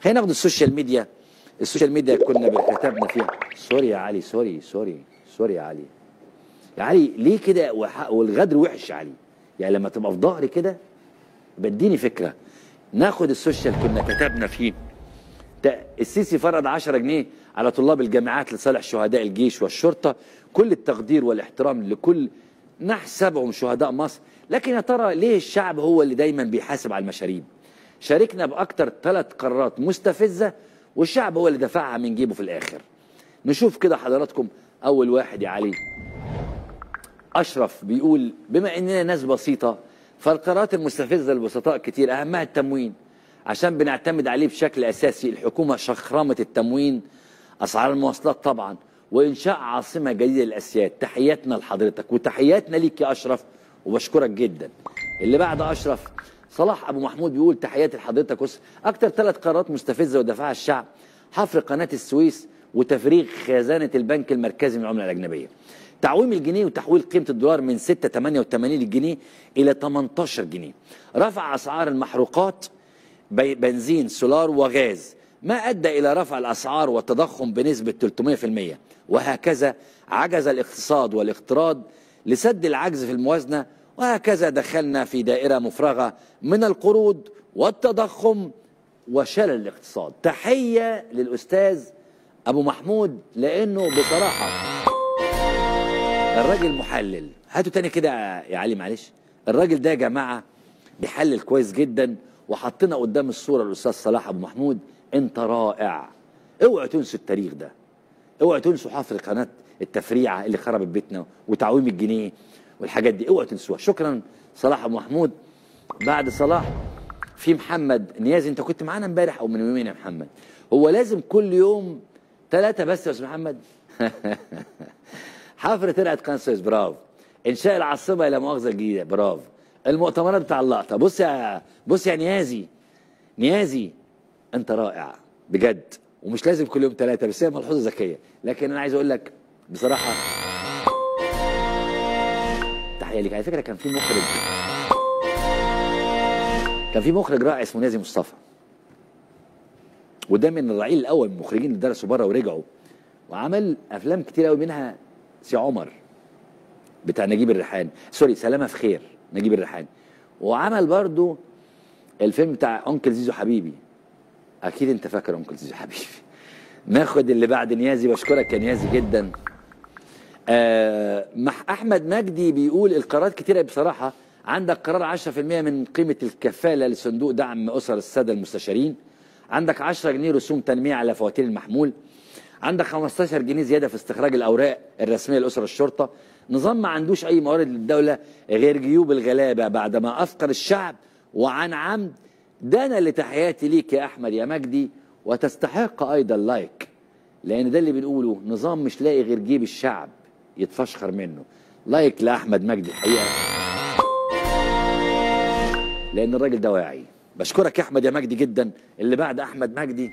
خلينا ناخد السوشيال ميديا السوشيال ميديا كنا كتبنا فيها سوري يا علي سوري سوري سوري يا علي يا علي ليه كده وح- والغدر وحش يا علي يعني لما تبقى في ظهري كده بديني فكره ناخد السوشيال كنا كتبنا فيه ده السيسي فرض 10 جنيه على طلاب الجامعات لصالح شهداء الجيش والشرطه كل التقدير والاحترام لكل نحسبهم شهداء مصر لكن يا ترى ليه الشعب هو اللي دايما بيحاسب على المشاريب شاركنا باكتر ثلاث قرارات مستفزه والشعب هو اللي دفعها من جيبه في الاخر نشوف كده حضراتكم اول واحد يا علي اشرف بيقول بما اننا ناس بسيطه فالقرارات المستفزه للبسطاء كتير اهمها التموين عشان بنعتمد عليه بشكل اساسي الحكومه شخرمت التموين اسعار المواصلات طبعا وانشاء عاصمه جديده للاسياد تحياتنا لحضرتك وتحياتنا ليك يا اشرف وبشكرك جدا اللي بعد اشرف صلاح ابو محمود بيقول تحياتي لحضرتك وس... اكتر ثلاث قرارات مستفزه ودفعها الشعب حفر قناه السويس وتفريغ خزانه البنك المركزي من العمله الاجنبيه تعويم الجنيه وتحويل قيمه الدولار من 6 88 الجنيه الى 18 جنيه رفع اسعار المحروقات بي- بنزين سولار وغاز ما ادى الى رفع الاسعار والتضخم بنسبه 300% وهكذا عجز الاقتصاد والاقتراض لسد العجز في الموازنه وهكذا دخلنا في دائره مفرغه من القروض والتضخم وشلل الاقتصاد تحيه للاستاذ ابو محمود لانه بصراحه الراجل محلل هاتوا تاني كده يا علي معلش الراجل ده يا جماعه بيحلل كويس جدا وحطينا قدام الصوره الاستاذ صلاح ابو محمود انت رائع اوعوا تنسوا التاريخ ده اوعوا تنسوا حفر قناه التفريعه اللي خربت بيتنا وتعويم الجنيه والحاجات دي اوعوا تنسوها شكرا صلاح ابو محمود بعد صلاح في محمد نيازي انت كنت معانا امبارح او من يومين يا محمد هو لازم كل يوم ثلاثه بس يا استاذ محمد حفر ترعه قناه السويس برافو انشاء العاصمه الى مؤاخذه جديده برافو المؤتمرات بتاع اللقطه بص يا بص يا نيازي نيازي انت رائع بجد ومش لازم كل يوم ثلاثه بس هي ملحوظه ذكيه لكن انا عايز اقول لك بصراحه تحيه ليك على فكره كان في مخرج كان في مخرج رائع اسمه نازي مصطفى وده من الرعيل الاول من المخرجين اللي درسوا بره ورجعوا وعمل افلام كتير قوي منها سي عمر بتاع نجيب الريحاني سوري سلامه في خير نجيب الريحاني وعمل برضو الفيلم بتاع انكل زيزو حبيبي اكيد انت فاكر انكل زيزو حبيبي ناخد اللي بعد نيازي بشكرك يا نيازي جدا آه مح احمد مجدي بيقول القرارات كتيره بصراحه عندك قرار 10% من قيمه الكفاله لصندوق دعم اسر الساده المستشارين عندك 10 جنيه رسوم تنميه على فواتير المحمول عندك 15 جنيه زياده في استخراج الاوراق الرسميه لاسر الشرطه نظام ما عندوش اي موارد للدوله غير جيوب الغلابه بعدما افقر الشعب وعن عمد ده انا اللي تحياتي ليك يا احمد يا مجدي وتستحق ايضا لايك لان ده اللي بنقوله نظام مش لاقي غير جيب الشعب يتفشخر منه لايك لاحمد مجدي الحقيقه لان الراجل ده واعي بشكرك يا احمد يا مجدي جدا اللي بعد احمد مجدي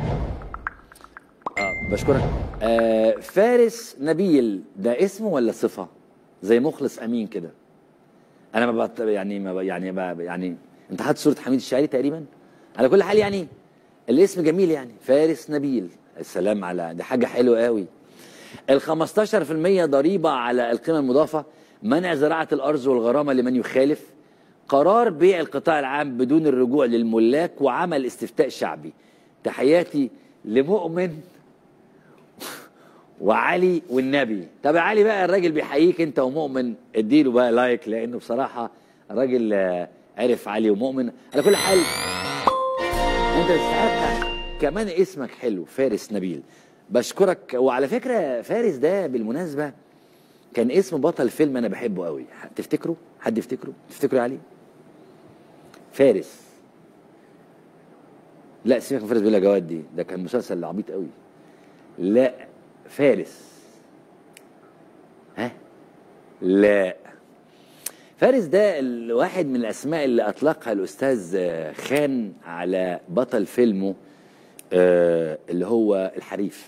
اه بشكرك آه فارس نبيل ده اسمه ولا صفه زي مخلص امين كده انا ما بط... يعني ما ب... يعني ما... يعني انت حاطط صوره حميد الشاعري تقريبا على كل حال يعني الاسم جميل يعني فارس نبيل السلام على دي حاجه حلوه قوي ال 15% ضريبه على القيمه المضافه منع زراعه الارز والغرامه لمن يخالف قرار بيع القطاع العام بدون الرجوع للملاك وعمل استفتاء شعبي تحياتي لمؤمن وعلي والنبي طب يا علي بقى الراجل بيحييك انت ومؤمن اديله بقى لايك لانه بصراحه الراجل آه، عرف علي ومؤمن على كل حال انت تستحق كمان اسمك حلو فارس نبيل بشكرك وعلى فكره فارس ده بالمناسبه كان اسم بطل فيلم انا بحبه قوي تفتكروا حد يفتكره تفتكروا يا علي فارس لا سيبك من فارس بيلا جواد دي ده كان مسلسل عبيط قوي لا فارس ها لا فارس ده الواحد من الاسماء اللي اطلقها الاستاذ آه، خان على بطل فيلمه آه، اللي هو الحريف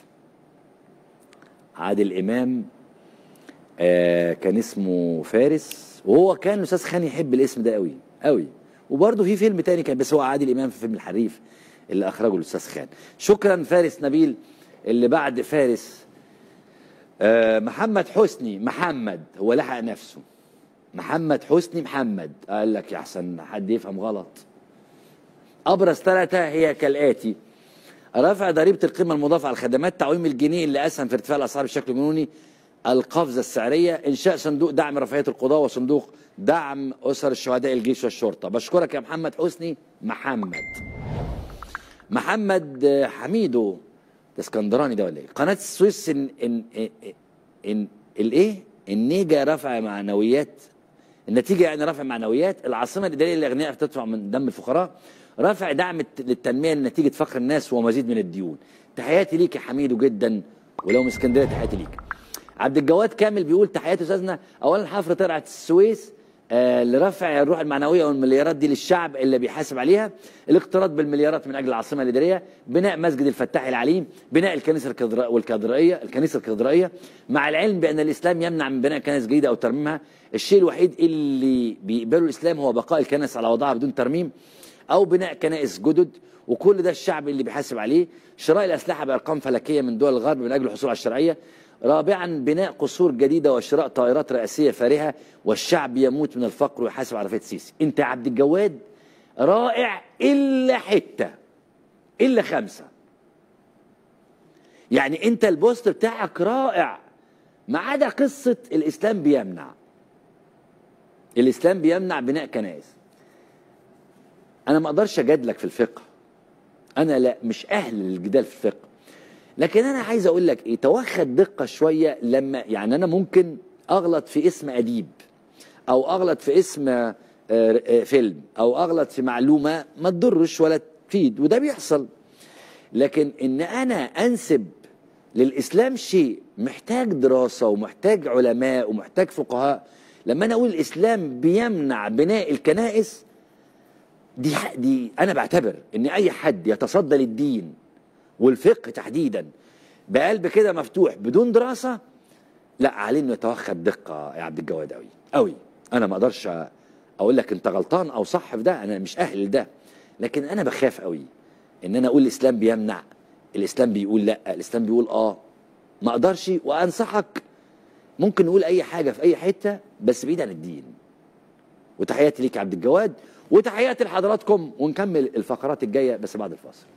عادل امام آه، كان اسمه فارس وهو كان الاستاذ خان يحب الاسم ده قوي قوي وبرضه في فيلم تاني كان بس هو عادل امام في فيلم الحريف اللي اخرجه الاستاذ خان شكرا فارس نبيل اللي بعد فارس آه محمد حسني محمد هو لحق نفسه محمد حسني محمد قال لك يا احسن حد يفهم غلط ابرز ثلاثه هي كالاتي رفع ضريبه القيمه المضافه على الخدمات تعويم الجنيه اللي اسهم في ارتفاع الاسعار بشكل جنوني القفزه السعريه انشاء صندوق دعم رفاهيه القضاه وصندوق دعم اسر الشهداء الجيش والشرطه بشكرك يا محمد حسني محمد محمد آه، حميدو ده اسكندراني ده ولا ايه قناه السويس ان ان ان, إن الايه النيجا رفع معنويات النتيجه يعني رفع معنويات العاصمه الاداريه الاغنياء بتدفع من دم الفقراء رفع دعم الت- للتنميه نتيجه فقر الناس ومزيد من الديون تحياتي ليك يا حميدو جدا ولو من اسكندريه تحياتي ليك عبد الجواد كامل بيقول تحياتي استاذنا اولا حفر ترعه السويس آه لرفع الروح المعنويه والمليارات دي للشعب اللي بيحاسب عليها الاقتراض بالمليارات من اجل العاصمه الاداريه بناء مسجد الفتاح العليم بناء الكنيسه الكاتدرا- والكاتدرائيه الكنيسه الكاتدرائيه مع العلم بان الاسلام يمنع من بناء كنائس جديده او ترميمها الشيء الوحيد اللي بيقبله الاسلام هو بقاء الكنائس على وضعها بدون ترميم او بناء كنائس جدد وكل ده الشعب اللي بيحاسب عليه شراء الاسلحه بارقام فلكيه من دول الغرب من اجل الحصول على الشرعيه رابعا بناء قصور جديده وشراء طائرات رئاسيه فارهه والشعب يموت من الفقر ويحاسب على رفاهيه السيسي انت يا عبد الجواد رائع الا حته الا خمسه يعني انت البوست بتاعك رائع ما عدا قصه الاسلام بيمنع الاسلام بيمنع بناء كنائس انا ما اقدرش اجادلك في الفقه انا لا مش اهل للجدال في الفقه لكن انا عايز اقول لك ايه توخد دقه شويه لما يعني انا ممكن اغلط في اسم اديب او اغلط في اسم آه، آه، فيلم او اغلط في معلومه ما تضرش ولا تفيد وده بيحصل لكن ان انا انسب للاسلام شيء محتاج دراسه ومحتاج علماء ومحتاج فقهاء لما انا اقول الاسلام بيمنع بناء الكنائس دي ح- دي انا بعتبر ان اي حد يتصدى للدين والفقه تحديدا بقلب كده مفتوح بدون دراسه لا عليه انه يتوخد دقه يا عبد الجواد قوي قوي انا ما اقدرش اقول لك انت غلطان او صح في ده انا مش اهل لده لكن انا بخاف قوي ان انا اقول الاسلام بيمنع الاسلام بيقول لا الاسلام بيقول اه ما اقدرش وانصحك ممكن نقول اي حاجه في اي حته بس بعيد عن الدين وتحياتي ليك يا عبد الجواد وتحياتي لحضراتكم ونكمل الفقرات الجايه بس بعد الفاصل